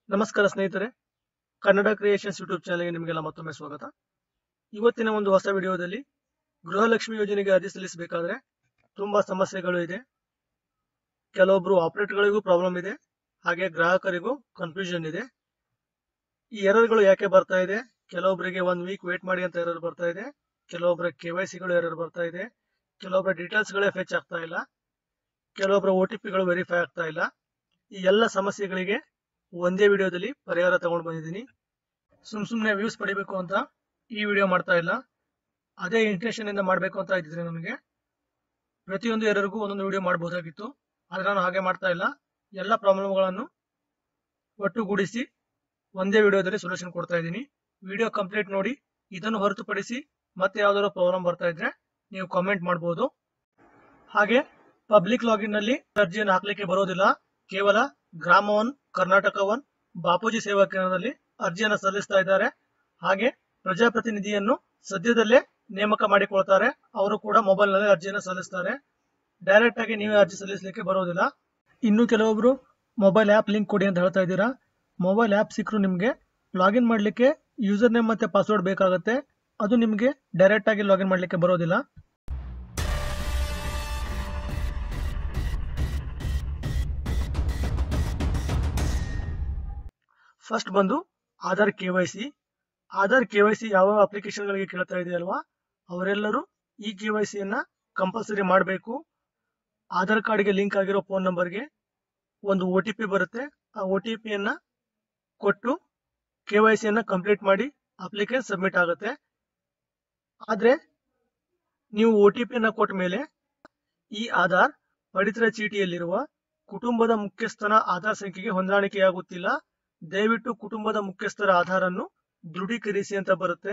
ನಮಸ್ಕಾರ ಸ್ನೇಹಿತರೆ Kannada creations YouTube ಚಾನಲ್ಗೆ ನಿಮಗೆಲ್ಲ ಮತ್ತೊಮ್ಮೆ ಸ್ವಾಗತ ಇವತ್ತಿನ ಒಂದು ಹೊಸ ವಿಡಿಯೋದಲ್ಲಿ ಗೃಹಲಕ್ಷ್ಮಿ ಯೋಜನೆಗೆ ಅರ್ಜಿ ಸಲ್ಲಿಸಬೇಕಾದ್ರೆ ತುಂಬಾ ಸಮಸ್ಯೆಗಳು ಇದೆ ಕೆಲವೊಬ್ರು ಆಪರೇಟರ್ಗಳಿಗೂ ಪ್ರಾಬ್ಲಮ್ ಇದೆ ಹಾಗೆ ಗ್ರಾಹಕರಿಗೂ ಕನ್ಫ್ಯೂಷನ್ ಇದೆ ಈ ಎರರ್ಗಳು ಯಾಕೆ ಬರ್ತಾ ಇದೆ ಕೆಲವೊಬ್ಬರಿಗೆ ಒನ್ ವೀಕ್ ವೇಟ್ ಮಾಡಿ ಅಂತ ಎರರ್ ಬರ್ತಾ ಇದೆ ಕೆಲವೊಬ್ಬರ ಕೆ ವೈ ಸಿಗಳು ಎರರ್ ಬರ್ತಾ ಇದೆ ಕೆಲವೊಬ್ಬರ ಡೀಟೇಲ್ಸ್ ಗಳೇ ಫೆಚ್ ಆಗ್ತಾ ಇಲ್ಲ ಕೆಲವೊಬ್ಬರ ಒ ಟಿ ಪಿಗಳು ವೆರಿಫೈ ಆಗ್ತಾ ಇಲ್ಲ ಈ ಎಲ್ಲ ಸಮಸ್ಯೆಗಳಿಗೆ ಒಂದೇ ವಿಡಿಯೋದಲ್ಲಿ ಪರಿಹಾರ ತಗೊಂಡು ಬಂದಿದ್ದೀನಿ ಸುಮ್ ಸುಮ್ನೆ ವ್ಯೂಸ್ ಪಡಿಬೇಕು ಅಂತ ಈ ವಿಡಿಯೋ ಮಾಡ್ತಾ ಇಲ್ಲ ಅದೇ ಇಂಟೆನ್ಷನ್ ಇಂದ ಮಾಡ್ಬೇಕು ಅಂತ ಇದ್ದಿದ್ರೆ ನನಗೆ ಪ್ರತಿಯೊಂದು ಎರರಿಗೂ ಒಂದೊಂದು ವಿಡಿಯೋ ಮಾಡಬಹುದಾಗಿತ್ತು ಆದ್ರೆ ನಾನು ಹಾಗೆ ಮಾಡ್ತಾ ಇಲ್ಲ ಎಲ್ಲ ಪ್ರಾಬ್ಲಮ್ಗಳನ್ನು ಒಟ್ಟುಗೂಡಿಸಿ ಒಂದೇ ವಿಡಿಯೋದಲ್ಲಿ ಸೊಲ್ಯೂಷನ್ ಕೊಡ್ತಾ ಇದ್ದೀನಿ ವಿಡಿಯೋ ಕಂಪ್ಲೀಟ್ ನೋಡಿ ಇದನ್ನು ಹೊರತುಪಡಿಸಿ ಮತ್ತೆ ಯಾವ್ದಾದ್ರು ಪ್ರಾಬ್ಲಮ್ ಬರ್ತಾ ಇದ್ರೆ ನೀವು ಕಾಮೆಂಟ್ ಮಾಡಬಹುದು ಹಾಗೆ ಪಬ್ಲಿಕ್ ಲಾಗಿನ್ ನಲ್ಲಿ ಅರ್ಜಿಯನ್ನು ಹಾಕ್ಲಿಕ್ಕೆ ಬರೋದಿಲ್ಲ ಕೇವಲ ಗ್ರಾಮ ಒನ್ ಕರ್ನಾಟಕ ಒನ್ ಬಾಪೂಜಿ ಸೇವಾ ಕೇಂದ್ರದಲ್ಲಿ ಅರ್ಜಿಯನ್ನು ಸಲ್ಲಿಸ್ತಾ ಇದ್ದಾರೆ ಹಾಗೆ ಪ್ರಜಾಪ್ರತಿನಿಧಿಯನ್ನು ಸದ್ಯದಲ್ಲೇ ನೇಮಕ ಮಾಡಿಕೊಳ್ತಾರೆ ಅವರು ಕೂಡ ಮೊಬೈಲ್ ನಲ್ಲಿ ಅರ್ಜಿಯನ್ನು ಸಲ್ಲಿಸ್ತಾರೆ ಡೈರೆಕ್ಟ್ ಆಗಿ ನೀವೇ ಅರ್ಜಿ ಸಲ್ಲಿಸಲಿಕ್ಕೆ ಬರೋದಿಲ್ಲ ಇನ್ನು ಕೆಲವೊಬ್ರು ಮೊಬೈಲ್ ಆ್ಯಪ್ ಲಿಂಕ್ ಕೊಡಿ ಅಂತ ಹೇಳ್ತಾ ಇದ್ದೀರಾ ಮೊಬೈಲ್ ಆ್ಯಪ್ ಸಿಕ್ಕರು ನಿಮಗೆ ಲಾಗಿನ್ ಮಾಡಲಿಕ್ಕೆ ಯೂಸರ್ ನೇಮ್ ಮತ್ತೆ ಪಾಸ್ವರ್ಡ್ ಬೇಕಾಗುತ್ತೆ ಅದು ನಿಮಗೆ ಡೈರೆಕ್ಟ್ ಆಗಿ ಲಾಗಿನ್ ಮಾಡಲಿಕ್ಕೆ ಬರೋದಿಲ್ಲ ಫಸ್ಟ್ ಬಂದು Aadhaar K Y C Aadhaar K Y C ಯಾವ ಅಪ್ಲಿಕೇಶನ್ ಗಳಿಗೆ ಕೇಳ್ತಾ ಇದೆಯಲ್ವಾ ಅವರೆಲ್ಲರೂ ಈ ಕೆ ವೈ ಸಿಯನ್ನ ಕಂಪಲ್ಸರಿ ಮಾಡಬೇಕು ಆಧಾರ್ ಕಾರ್ಡ್ಗೆ ಲಿಂಕ್ ಆಗಿರೋ ಫೋನ್ ನಂಬರ್ಗೆ ಒಂದು ಒ ಟಿ ಪಿ ಬರುತ್ತೆ ಆ ಒ ಟಿ ಪಿಯನ್ನ ಕೊಟ್ಟು ಕೆ ವೈ ಸಿಯನ್ನ ಕಂಪ್ಲೀಟ್ ಮಾಡಿ ಅಪ್ಲಿಕೇಶನ್ ಸಬ್ಮಿಟ್ ಆಗುತ್ತೆ ಆದ್ರೆ ನೀವು ಒ ಟಿ ಪಿಯನ್ನ ಕೊಟ್ಟ ಮೇಲೆ ಈ ಆಧಾರ್ ಪಡಿತರ ಚೀಟಿಯಲ್ಲಿರುವ ಕುಟುಂಬದ ಮುಖ್ಯಸ್ಥನ ಆಧಾರ್ ಸಂಖ್ಯೆಗೆ ಹೊಂದಾಣಿಕೆಯಾಗುತ್ತಿಲ್ಲ ದಯವಿಟ್ಟು ಕುಟುಂಬದ ಮುಖ್ಯಸ್ಥರ ಆಧಾರನ್ನು ದೃಢೀಕರಿಸಿ ಅಂತ ಬರುತ್ತೆ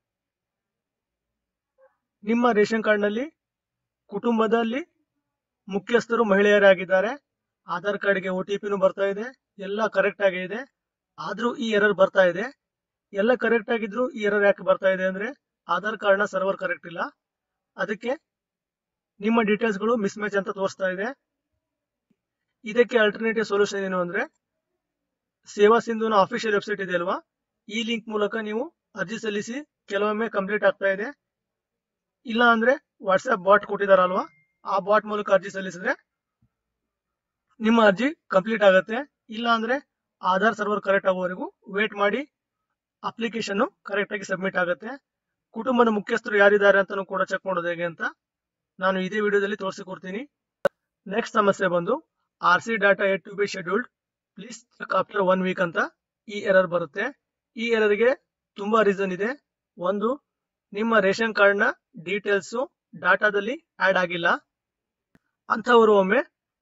ನಿಮ್ಮ ರೇಷನ್ ಕಾರ್ಡ್ ನಲ್ಲಿ ಕುಟುಂಬದಲ್ಲಿ ಮುಖ್ಯಸ್ಥರು ಮಹಿಳೆಯರಾಗಿದ್ದಾರೆ ಆಧಾರ್ ಕಾರ್ಡ್ಗೆ ಒ ಟಿ ಪಿನೂ ಬರ್ತಾ ಇದೆ ಎಲ್ಲ ಕರೆಕ್ಟ್ ಆಗಿ ಇದೆ ಆದ್ರೂ ಈ ಎರರ್ ಬರ್ತಾ ಇದೆ ಎಲ್ಲ ಕರೆಕ್ಟ್ ಆಗಿದ್ರು ಈ ಎರರ್ ಯಾಕೆ ಬರ್ತಾ ಇದೆ ಅಂದ್ರೆ ಆಧಾರ್ ಕಾರ್ಡ್ ನ ಸರ್ವರ್ ಕರೆಕ್ಟ್ ಇಲ್ಲ ಅದಕ್ಕೆ ನಿಮ್ಮ ಡೀಟೇಲ್ಸ್ ಗಳು ಮಿಸ್ ಮ್ಯಾಚ್ ಅಂತ ತೋರಿಸ್ತಾ ಇದೆ ಇದಕ್ಕೆ ಅಲ್ಟರ್ನೇಟಿವ್ ಸೊಲ್ಯೂಷನ್ ಏನು ಅಂದ್ರೆ ಸೇವಾ ಸಿಂಧುನ ಅಫಿಷಿಯಲ್ ವೆಬ್ಸೈಟ್ ಇದೆ ಅಲ್ವಾ ಈ ಲಿಂಕ್ ಮೂಲಕ ನೀವು ಅರ್ಜಿ ಸಲ್ಲಿಸಿ ಕೆಲವೊಮ್ಮೆ ಕಂಪ್ಲೀಟ್ ಆಗ್ತಾ ಇದೆ ಇಲ್ಲ ಅಂದ್ರೆ ವಾಟ್ಸ್ಆಪ್ ಬಾಟ್ ಕೊಟ್ಟಿದಾರಲ್ವಾ ಆ ಬಾಟ್ ಮೂಲಕ ಅರ್ಜಿ ಸಲ್ಲಿಸಿದ್ರೆ ನಿಮ್ಮ ಅರ್ಜಿ ಕಂಪ್ಲೀಟ್ ಆಗುತ್ತೆ ಇಲ್ಲ ಅಂದ್ರೆ ಆಧಾರ್ ಸರ್ವರ್ ಕರೆಕ್ಟ್ ಆಗುವವರೆಗೂ ವೇಟ್ ಮಾಡಿ ಅಪ್ಲಿಕೇಶನ್ ಕರೆಕ್ಟ್ ಆಗಿ ಸಬ್ಮಿಟ್ ಆಗುತ್ತೆ ಕುಟುಂಬದ ಮುಖ್ಯಸ್ಥರು ಯಾರಿದ್ದಾರೆ ಅಂತಾನು ಕೂಡ ಚೆಕ್ ಮಾಡೋದು ಹೇಗೆ ಅಂತ ನಾನು ಇದೇ ವಿಡಿಯೋದಲ್ಲಿ ತೋರಿಸಿಕೊಡ್ತೀನಿ ನೆಕ್ಸ್ಟ್ ಸಮಸ್ಯೆ ಬಂದು R C data yet to be scheduled please check after one week ಅಂತ ಈ ಎರರ್ ಬರುತ್ತೆ ಈ ಎರರ್ಗೆ ತುಂಬಾ ರೀಸನ್ ಇದೆ ಒಂದು ನಿಮ್ಮ ರೇಷನ್ ಕಾರ್ಡ್ ನ ಡೀಟೇಲ್ಸ್ ಡಾಟಾದಲ್ಲಿ ಆಡ್ ಆಗಿಲ್ಲ ಅಂತವರು ಒಮ್ಮೆ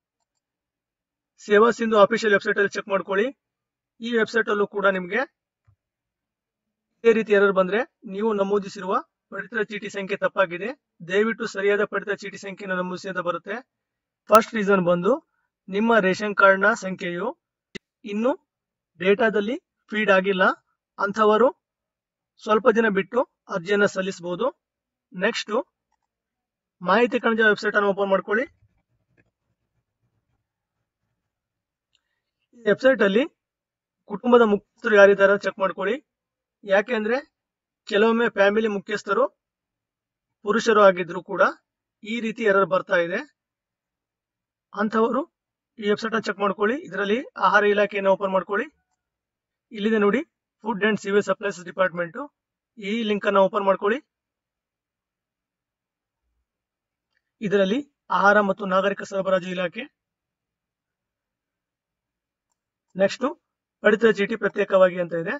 ಸೇವಾ ಸಿಂಧು ಅಫಿಷಿಯಲ್ ವೆಬ್ಸೈಟ್ ಅಲ್ಲಿ ಚೆಕ್ ಮಾಡ್ಕೊಳ್ಳಿ ಈ ವೆಬ್ಸೈಟ್ ಅಲ್ಲೂ ಕೂಡ ನಿಮ್ಗೆ ಇದೇ ರೀತಿ ಎರರ್ ಬಂದ್ರೆ ನೀವು ನಮೂದಿಸಿರುವ ಪಡಿತರ ಚೀಟಿ ಸಂಖ್ಯೆ ತಪ್ಪಾಗಿದೆ ದಯವಿಟ್ಟು ಸರಿಯಾದ ಪಡಿತರ ಚೀಟಿ ಸಂಖ್ಯೆಯನ್ನು ನಮೂದಿಸಿ ಅಂತ ಬರುತ್ತೆ ಫಸ್ಟ್ ರೀಸನ್ ಬಂದು ನಿಮ್ಮ ರೇಷನ್ ಕಾರ್ಡ್ ನ ಸಂಖ್ಯೆಯು ಇನ್ನು ಡೇಟಾದಲ್ಲಿ ಫೀಡ್ ಆಗಿಲ್ಲ ಅಂಥವರು ಸ್ವಲ್ಪ ದಿನ ಬಿಟ್ಟು ಅರ್ಜಿಯನ್ನ ಸಲ್ಲಿಸಬಹುದು ನೆಕ್ಸ್ಟ್ ಮಾಹಿತಿ ಕಣಜ ವೆಬ್ಸೈಟ್ ಅನ್ನು ಓಪನ್ ಮಾಡ್ಕೊಳ್ಳಿ ಈ ವೆಬ್ಸೈಟ್ ಅಲ್ಲಿ ಕುಟುಂಬದ ಮುಖ್ಯಸ್ಥರು ಯಾರಿದ್ದಾರೆ ಚೆಕ್ ಮಾಡ್ಕೊಳ್ಳಿ ಯಾಕೆಂದ್ರೆ ಕೆಲವೊಮ್ಮೆ ಫ್ಯಾಮಿಲಿ ಮುಖ್ಯಸ್ಥರು ಪುರುಷರು ಆಗಿದ್ರು ಕೂಡ ಈ ರೀತಿ ಎರರ್ ಬರ್ತಾ ಇದೆ ಅಂಥವರು ಈ ವೆಬ್ಸೈಟ್ ಚೆಕ್ ಮಾಡ್ಕೊಳ್ಳಿ ಇದರಲ್ಲಿ ಆಹಾರ ಇಲಾಖೆಯನ್ನು ಓಪನ್ ಮಾಡ್ಕೊಳ್ಳಿ ಇಲ್ಲಿದೆ ನೋಡಿ food and civil supplies department ಈ ಲಿಂಕ್ ಅನ್ನು ಓಪನ್ ಮಾಡ್ಕೊಳ್ಳಿ ಇದರಲ್ಲಿ ಆಹಾರ ಮತ್ತು ನಾಗರಿಕ ಸರಬರಾಜು ಇಲಾಖೆ ನೆಕ್ಸ್ಟ್ ಪಡಿತರ ಚೀಟಿ ಪ್ರತ್ಯೇಕವಾಗಿ ಅಂತ ಇದೆ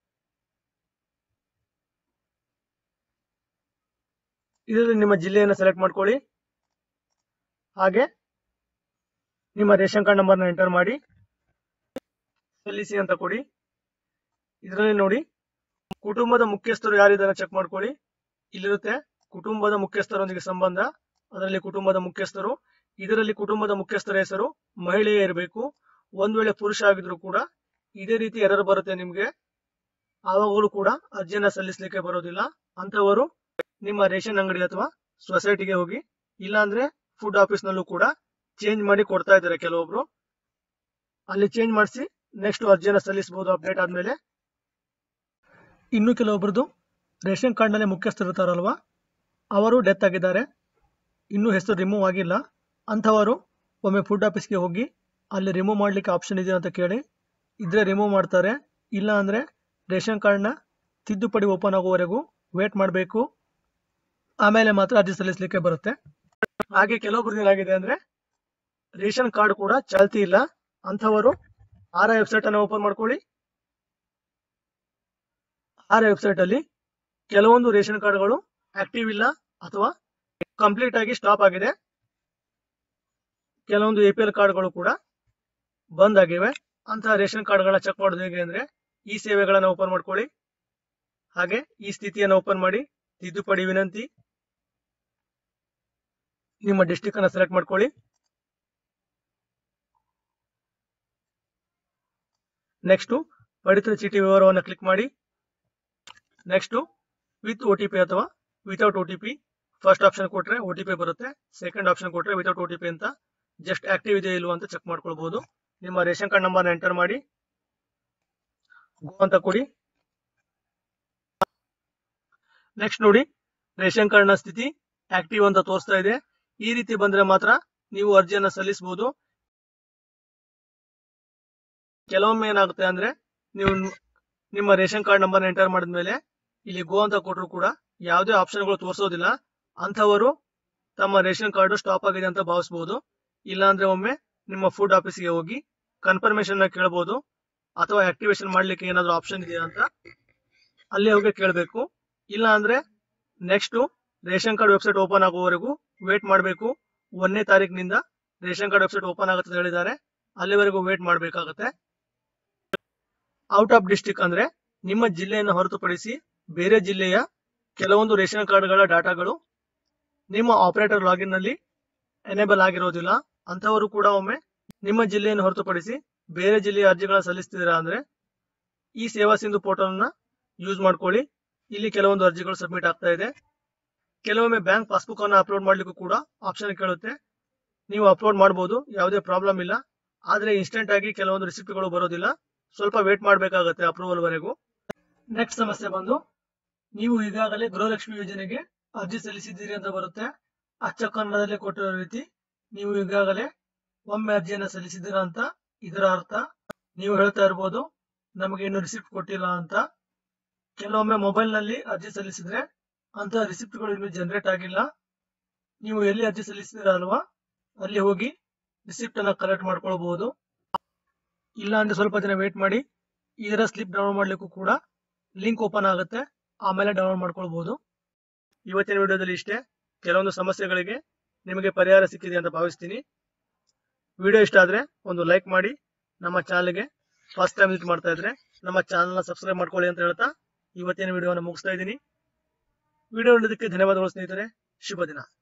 ಇದರಲ್ಲಿ ನಿಮ್ಮ ಜಿಲ್ಲೆಯನ್ನು ಸೆಲೆಕ್ಟ್ ಮಾಡ್ಕೊಳ್ಳಿ ಹಾಗೆ ನಿಮ್ಮ ರೇಷನ್ ಕಾರ್ಡ್ ನಂಬರ್ನ ಎಂಟರ್ ಮಾಡಿ ಸಲ್ಲಿಸಿ ಅಂತ ಕೊಡಿ ಇದರಲ್ಲಿ ನೋಡಿ ಕುಟುಂಬದ ಮುಖ್ಯಸ್ಥರು ಯಾರಿದ್ದಾರೆ ಚೆಕ್ ಮಾಡ್ಕೊಳ್ಳಿ ಇಲ್ಲಿರುತ್ತೆ ಕುಟುಂಬದ ಮುಖ್ಯಸ್ಥರೊಂದಿಗೆ ಸಂಬಂಧ ಅದರಲ್ಲಿ ಕುಟುಂಬದ ಮುಖ್ಯಸ್ಥರು ಇದರಲ್ಲಿ ಕುಟುಂಬದ ಮುಖ್ಯಸ್ಥರ ಹೆಸರು ಮಹಿಳೆಯೇ ಇರಬೇಕು ಒಂದ್ ವೇಳೆ ಪುರುಷ ಆಗಿದ್ರು ಕೂಡ ಇದೇ ರೀತಿ ಎರರ್ ಬರುತ್ತೆ ನಿಮ್ಗೆ ಆವಾಗಲೂ ಕೂಡ ಅರ್ಜಿಯನ್ನ ಸಲ್ಲಿಸಲಿಕ್ಕೆ ಬರೋದಿಲ್ಲ ಅಂತವರು ನಿಮ್ಮ ರೇಷನ್ ಅಂಗಡಿ ಅಥವಾ ಸೊಸೈಟಿಗೆ ಹೋಗಿ ಇಲ್ಲಾಂದ್ರೆ ಫುಡ್ ಆಫೀಸ್ ನಲ್ಲೂ ಕೂಡ ಚೇಂಜ್ ಮಾಡಿ ಕೊಡ್ತಾ ಇದ್ದಾರೆ ಕೆಲವೊಬ್ರು ಅಲ್ಲಿ ಚೇಂಜ್ ಮಾಡಿಸಿ ನೆಕ್ಸ್ಟ್ ಅರ್ಜಿಯನ್ನು ಸಲ್ಲಿಸಬಹುದು ಅಪ್ಡೇಟ್ ಆದ್ಮೇಲೆ ಇನ್ನು ಕೆಲವೊಬ್ಬರದು ರೇಷನ್ ಕಾರ್ಡ್ನಲ್ಲಿ ಮುಖ್ಯಸ್ಥರು ಇರ್ತಾರಲ್ವಾ ಅವರು ಡೆತ್ ಆಗಿದ್ದಾರೆ ಇನ್ನೂ ಹೆಸರು ರಿಮೂವ್ ಆಗಿಲ್ಲ ಅಂಥವರು ಒಮ್ಮೆ ಫುಡ್ ಆಫೀಸ್ಗೆ ಹೋಗಿ ಅಲ್ಲಿ ರಿಮೂವ್ ಮಾಡಲಿಕ್ಕೆ ಆಪ್ಷನ್ ಇದೆ ಅಂತ ಕೇಳಿ ಇದ್ರೆ ರಿಮೂವ್ ಮಾಡ್ತಾರೆ ಇಲ್ಲ ಅಂದರೆ ರೇಷನ್ ಕಾರ್ಡ್ನ ತಿದ್ದುಪಡಿ ಓಪನ್ ಆಗುವವರೆಗೂ ವೇಟ್ ಮಾಡಬೇಕು ಆಮೇಲೆ ಮಾತ್ರ ಅರ್ಜಿ ಸಲ್ಲಿಸಲಿಕ್ಕೆ ಬರುತ್ತೆ ಹಾಗೆ ಕೆಲವೊಬ್ರು ಏನಾಗಿದೆ ಅಂದ್ರೆ ರೇಷನ್ ಕಾರ್ಡ್ ಕೂಡ ಚಾಲ್ತಿ ಇಲ್ಲ ಅಂಥವರು ಆರ್ ಐ ವೆಬ್ಸೈಟ್ ಅನ್ನು ಓಪನ್ ಮಾಡ್ಕೊಳ್ಳಿ ಆರ್ ಐ ವೆಬ್ಸೈಟ್ ಅಲ್ಲಿ ಕೆಲವೊಂದು ರೇಷನ್ ಕಾರ್ಡ್ಗಳು ಆಕ್ಟಿವ್ ಇಲ್ಲ ಅಥವಾ ಕಂಪ್ಲೀಟ್ ಆಗಿ ಸ್ಟಾಪ್ ಆಗಿದೆ ಕೆಲವೊಂದು ಎ ಪಿ ಎಲ್ ಕಾರ್ಡ್ಗಳು ಕೂಡ ಬಂದ್ ಆಗಿವೆ ಅಂತಹ ರೇಷನ್ ಕಾರ್ಡ್ಗಳನ್ನ ಚೆಕ್ ಮಾಡೋದು ಹೇಗೆ ಅಂದ್ರೆ ಈ ಸೇವೆಗಳನ್ನ ಓಪನ್ ಮಾಡ್ಕೊಳ್ಳಿ ಹಾಗೆ ಈ ಸ್ಥಿತಿಯನ್ನು ಓಪನ್ ಮಾಡಿ ತಿದ್ದುಪಡಿ ವಿನಂತಿ ನಿಮ್ಮ ಡಿಸ್ಟಿಕ್ ಅನ್ನ ಸೆಲೆಕ್ಟ್ ಮಾಡ್ಕೊಳ್ಳಿ ನೆಕ್ಸ್ಟ್ ಪಡಿತರ ಚೀಟಿ ವಿವರವನ್ನು ಕ್ಲಿಕ್ ಮಾಡಿ next with O T P ಅಥವಾ without O T P first option ಕೊಟ್ರೆ ಒ ಟಿ ಪಿ ಬರುತ್ತೆ ಸೆಕೆಂಡ್ ಆಪ್ಷನ್ ಕೊಟ್ರೆ ವಿತೌಟ್ ಒ ಟಿ ಪಿ ಅಂತ ಜಸ್ಟ್ ಆಕ್ಟಿವ್ ಇದೆ ಇಲ್ವಾ ಅಂತ ಚೆಕ್ ಮಾಡ್ಕೊಳ್ಬಹುದು ನಿಮ್ಮ ರೇಷನ್ ಕಾರ್ಡ್ ನಂಬರ್ನ ಎಂಟರ್ ಮಾಡಿ ಗೋ ಅಂತ ಕೊಡಿ ನೆಕ್ಸ್ಟ್ ನೋಡಿ ರೇಷನ್ ಕಾರ್ಡ್ ನ ಸ್ಥಿತಿ ಆಕ್ಟಿವ್ ಅಂತ ತೋರಿಸ್ತಾ ಇದೆ ಈ ರೀತಿ ಬಂದ್ರೆ ಮಾತ್ರ ನೀವು ಅರ್ಜಿಯನ್ನ ಸಲ್ಲಿಸಬಹುದು ಕೆಲವೊಮ್ಮೆ ಏನಾಗುತ್ತೆ ಅಂದ್ರೆ ನೀವು ನಿಮ್ಮ ರೇಷನ್ ಕಾರ್ಡ್ ನಂಬರ್ ಎಂಟರ್ ಮಾಡಿದ್ಮೇಲೆ ಇಲ್ಲಿ ಗೋ ಅಂತ ಕೊಟ್ಟರು ಕೂಡ ಯಾವುದೇ ಆಪ್ಷನ್ಗಳು ತೋರಿಸೋದಿಲ್ಲ ಅಂಥವರು ತಮ್ಮ ರೇಷನ್ ಕಾರ್ಡ್ ಸ್ಟಾಪ್ ಆಗಿದೆ ಅಂತ ಭಾವಿಸಬಹುದು ಇಲ್ಲಾಂದ್ರೆ ಒಮ್ಮೆ ನಿಮ್ಮ ಫುಡ್ ಆಫೀಸ್ಗೆ ಹೋಗಿ ಕನ್ಫರ್ಮೇಶನ್ ಕೇಳಬಹುದು ಅಥವಾ ಆಕ್ಟಿವೇಶನ್ ಮಾಡ್ಲಿಕ್ಕೆ ಏನಾದ್ರು ಆಪ್ಷನ್ ಇದೆಯಾ ಅಂತ ಅಲ್ಲಿ ಹೋಗಿ ಕೇಳಬೇಕು ಇಲ್ಲ ಅಂದ್ರೆ next ration card website open ಆಗುವವರೆಗೂ ವೇಟ್ ಮಾಡಬೇಕು ಒಂದನೇ ತಾರೀಕಿನಿಂದ ರೇಷನ್ ಕಾರ್ಡ್ ವೆಬ್ಸೈಟ್ ಓಪನ್ ಆಗುತ್ತೆ ಅಂತ ಹೇಳಿದ್ದಾರೆ ಅಲ್ಲಿವರೆಗೂ ವೇಟ್ ಮಾಡಬೇಕಾಗುತ್ತೆ ಔಟ್ ಆಫ್ ಡಿಸ್ಟಿಕ್ ಅಂದ್ರೆ ನಿಮ್ಮ ಜಿಲ್ಲೆಯನ್ನು ಹೊರತುಪಡಿಸಿ ಬೇರೆ ಜಿಲ್ಲೆಯ ಕೆಲವೊಂದು ರೇಷನ್ ಕಾರ್ಡ್ಗಳ ಡಾಟಾಗಳು ನಿಮ್ಮ ಆಪರೇಟರ್ ಲಾಗಿನ್ ನಲ್ಲಿ ಎನೇಬಲ್ ಆಗಿರೋದಿಲ್ಲ ಅಂತವರು ಕೂಡ ಒಮ್ಮೆ ನಿಮ್ಮ ಜಿಲ್ಲೆಯನ್ನು ಹೊರತುಪಡಿಸಿ ಬೇರೆ ಜಿಲ್ಲೆಯ ಅರ್ಜಿಗಳನ್ನ ಸಲ್ಲಿಸ್ತಿದ್ದೀರಾ ಅಂದ್ರೆ ಈ ಸೇವಾ ಸಿಂಧು ಪೋರ್ಟಲ್ ನ ಯೂಸ್ ಮಾಡ್ಕೊಳ್ಳಿ ಇಲ್ಲಿ ಕೆಲವೊಂದು ಅರ್ಜಿಗಳು ಸಬ್ಮಿಟ್ ಆಗ್ತಾ ಇದೆ ಕೆಲವೊಮ್ಮೆ ಬ್ಯಾಂಕ್ ಪಾಸ್ಬುಕ್ ಅನ್ನು ಅಪ್ಲೋಡ್ ಮಾಡ್ಲಿಕ್ಕೂ ಕೂಡ ಆಪ್ಷನ್ ಕೇಳುತ್ತೆ ನೀವು ಅಪ್ಲೋಡ್ ಮಾಡಬಹುದು ಯಾವುದೇ ಪ್ರಾಬ್ಲಮ್ ಇಲ್ಲ ಆದ್ರೆ ಇನ್ಸ್ಟೆಂಟ್ ಆಗಿ ಕೆಲವೊಂದು ರಿಸಿಪ್ಟ್ಗಳು ಬರೋದಿಲ್ಲ ಸ್ವಲ್ಪ ವೇಟ್ ಮಾಡಬೇಕಾಗುತ್ತೆ ಅಪ್ರೂವಲ್ ವರೆಗೂ ನೆಕ್ಸ್ಟ್ ಸಮಸ್ಯೆ ಬಂದು ನೀವು ಈಗಾಗಲೇ ಗೃಹಲಕ್ಷ್ಮಿ ಯೋಜನೆಗೆ ಅರ್ಜಿ ಸಲ್ಲಿಸಿದ್ದೀರಿ ಅಂತ ಬರುತ್ತೆ ಅಚ್ಚ ಕನ್ನಡದಲ್ಲಿ ಕೊಟ್ಟಿರೋ ರೀತಿ ನೀವು ಈಗಾಗಲೇ ಒಮ್ಮೆ ಅರ್ಜಿಯನ್ನ ಸಲ್ಲಿಸಿದ್ದೀರಾ ಅಂತ ಇದರ ಅರ್ಥ ನೀವು ಹೇಳ್ತಾ ಇರ್ಬೋದು ನಮಗೆ ಇನ್ನು ರಿಸಿಪ್ಟ್ ಕೊಟ್ಟಿಲ್ಲ ಅಂತ ಕೆಲವೊಮ್ಮೆ ಮೊಬೈಲ್ ನಲ್ಲಿ ಅರ್ಜಿ ಸಲ್ಲಿಸಿದ್ರೆ ಅಂತ ರಿಸಿಪ್ಟ್ಗಳು ಇನ್ನು ಜನರೇಟ್ ಆಗಿಲ್ಲ ನೀವು ಎಲ್ಲಿ ಅರ್ಜಿ ಸಲ್ಲಿಸಿದಿರ ಅಲ್ವಾ ಅಲ್ಲಿ ಹೋಗಿ ರಿಸಿಪ್ಟ್ ಅನ್ನ ಕಲೆಕ್ಟ್ ಮಾಡ್ಕೊಳ್ಬಹುದು ಇಲ್ಲ ಅಂದ್ರೆ ಸ್ವಲ್ಪ ದಿನ ವೇಟ್ ಮಾಡಿ ಇದರ ಸ್ಲಿಪ್ ಡೌನ್ಲೋಡ್ ಮಾಡ್ಲಿಕ್ಕೂ ಕೂಡ ಲಿಂಕ್ ಓಪನ್ ಆಗುತ್ತೆ ಆಮೇಲೆ ಡೌನ್ಲೋಡ್ ಮಾಡ್ಕೊಳ್ಬಹುದು ಇವತ್ತಿನ ವಿಡಿಯೋದಲ್ಲಿ ಇಷ್ಟೇ ಕೆಲವೊಂದು ಸಮಸ್ಯೆಗಳಿಗೆ ನಿಮಗೆ ಪರಿಹಾರ ಸಿಕ್ಕಿದೆ ಅಂತ ಭಾವಿಸ್ತೀನಿ ವಿಡಿಯೋ ಇಷ್ಟ ಆದ್ರೆ ಒಂದು ಲೈಕ್ ಮಾಡಿ ನಮ್ಮ ಚಾನಲ್ಗೆ ಫಸ್ಟ್ ಟೈಮ್ ವಿಸಿಟ್ ಮಾಡ್ತಾ ಇದ್ರೆ ನಮ್ಮ ಚಾನಲ್ನ ಸಬ್ಸ್ಕ್ರೈಬ್ ಮಾಡ್ಕೊಳ್ಳಿ ಅಂತ ಹೇಳ್ತಾ ಇವತ್ತಿನ ವಿಡಿಯೋನ ಮುಗಿಸ್ತಾ ಇದ್ದೀನಿ ವಿಡಿಯೋ ನೋಡೋದಕ್ಕೆ ಧನ್ಯವಾದಗಳು ಸ್ನೇಹಿತರೆ ಶುಭ ದಿನ